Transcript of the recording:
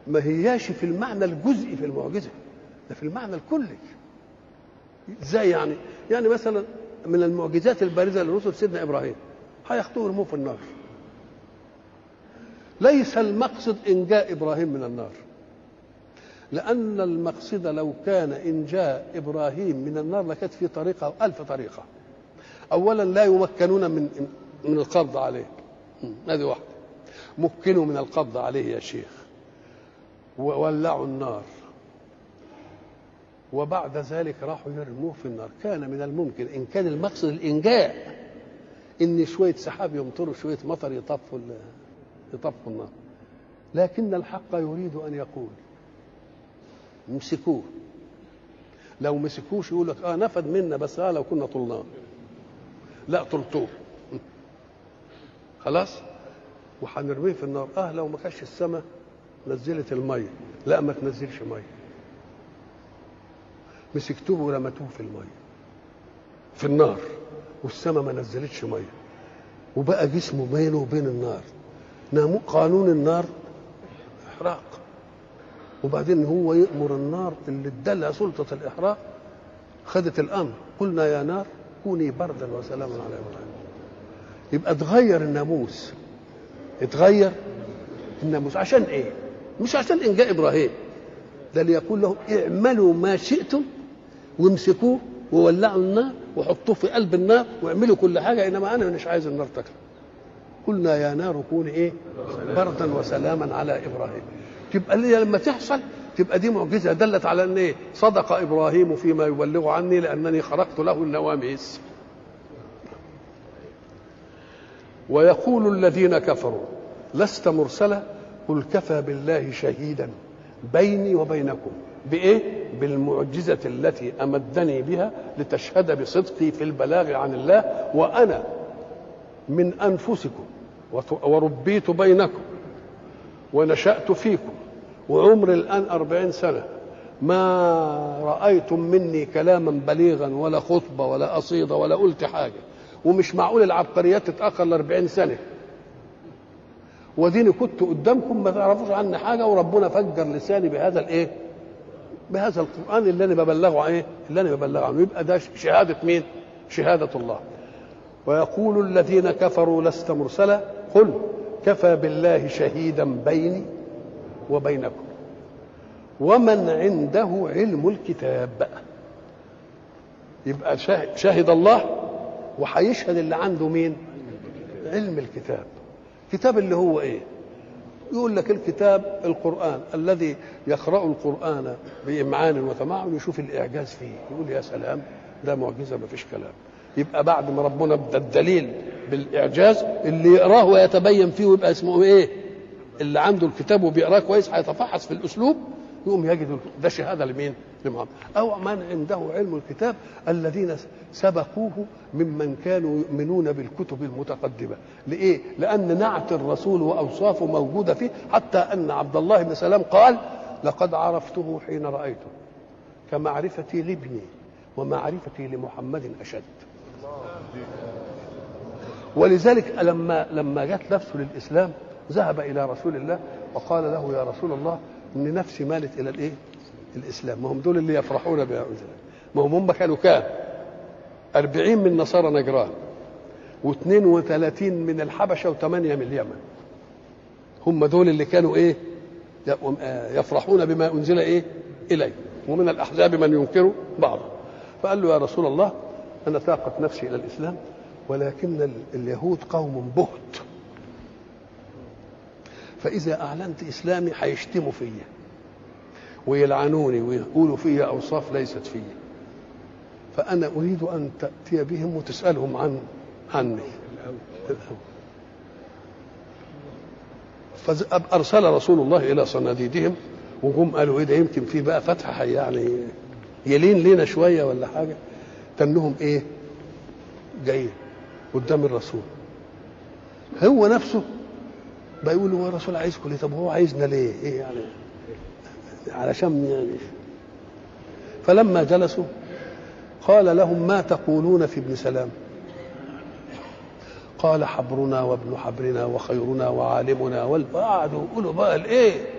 ما هياش في المعنى الجزئي في المعجزه ده في المعنى الكلي ازاي يعني يعني مثلا من المعجزات البارزه للرسل سيدنا ابراهيم هياخدوه يرموه في النار ليس المقصد انجاء ابراهيم من النار لان المقصد لو كان انجاء ابراهيم من النار لكانت في طريقه ألف طريقه اولا لا يمكنون من من القبض عليه هذه واحده مكنوا من القبض عليه يا شيخ وولعوا النار وبعد ذلك راحوا يرموه في النار كان من الممكن ان كان المقصد الانجاء ان شويه سحاب يمطروا شويه مطر يطفوا يطفوا النار لكن الحق يريد ان يقول امسكوه لو مسكوش يقول لك اه نفد منا بس اه لو كنا طلناه لا طلتوه خلاص وهنرميه في النار اه لو ما كانش السماء نزلت الميه لا ما تنزلش ميه مسكتوه ورمتوه في الميه في النار والسماء ما نزلتش ميه وبقى جسمه بينه وبين النار نامو قانون النار احراق وبعدين هو يأمر النار اللي ادالها سلطة الإحراق خدت الأمر قلنا يا نار كوني بردا وسلاما على إبراهيم يبقى اتغير الناموس اتغير الناموس عشان ايه مش عشان انجاء ابراهيم ده ليقول لهم اعملوا ما شئتم وامسكوه وولعوا النار وحطوه في قلب النار واعملوا كل حاجه انما انا مش عايز النار تكره قلنا يا نار كوني ايه بردا وسلاما على ابراهيم تبقى اللي لما تحصل تبقى دي معجزه دلت على ان ايه صدق ابراهيم فيما يبلغ عني لانني خرقت له النواميس ويقول الذين كفروا لست مرسلا قل كفى بالله شهيدا بيني وبينكم بايه بالمعجزه التي امدني بها لتشهد بصدقي في البلاغ عن الله وانا من انفسكم وربيت بينكم ونشأت فيكم وعمري الآن أربعين سنة ما رأيتم مني كلاما بليغا ولا خطبة ولا قصيدة ولا قلت حاجة ومش معقول العبقريات تتأخر لأربعين سنة وديني كنت قدامكم ما تعرفوش عني حاجة وربنا فجر لساني بهذا الإيه بهذا القرآن اللي أنا ببلغه إيه اللي أنا ببلغه عنه يبقى ده شهادة مين شهادة الله ويقول الذين كفروا لست مرسلا قل كفى بالله شهيدا بيني وبينكم ومن عنده علم الكتاب بقى يبقى شاهد, شاهد الله وهيشهد اللي عنده مين علم الكتاب كتاب اللي هو ايه يقول لك الكتاب القرآن الذي يقرأ القرآن بإمعان وتمعن يشوف الإعجاز فيه يقول يا سلام ده معجزة ما فيش كلام يبقى بعد ما ربنا ادى الدليل بالاعجاز اللي يقراه ويتبين فيه ويبقى اسمه ايه اللي عنده الكتاب وبيقراه كويس هيتفحص في الاسلوب يقوم يجد ده شهاده لمين؟ لمحمد او من عنده علم الكتاب الذين سبقوه ممن كانوا يؤمنون بالكتب المتقدمه لايه؟ لان نعت الرسول واوصافه موجوده فيه حتى ان عبد الله بن سلام قال لقد عرفته حين رايته كمعرفتي لابني ومعرفتي لمحمد اشد ولذلك لما لما جت نفسه للاسلام ذهب الى رسول الله وقال له يا رسول الله ان نفسي مالت الى الايه؟ الاسلام ما هم دول اللي يفرحون بها ما هم هم كانوا كام؟ أربعين من نصارى نجران واثنين وثلاثين من الحبشة وثمانية من اليمن هم دول اللي كانوا ايه يفرحون بما أنزل ايه إليه ومن الأحزاب من ينكر بعضه فقال له يا رسول الله أنا تاقت نفسي إلى الإسلام ولكن اليهود قوم بهت فإذا أعلنت إسلامي هيشتموا فيا ويلعنوني ويقولوا فيا أوصاف ليست فيا فأنا أريد أن تأتي بهم وتسألهم عن عني فأرسل رسول الله إلى صناديدهم وهم قالوا إيه ده يمكن في بقى فتح يعني يلين لينا شوية ولا حاجة كأنهم إيه جايين قدام الرسول هو نفسه بيقول هو الرسول عايزكم ليه طب هو عايزنا ليه ايه يعني علشان يعني فلما جلسوا قال لهم ما تقولون في ابن سلام قال حبرنا وابن حبرنا وخيرنا وعالمنا وقعدوا يقولوا بقى الايه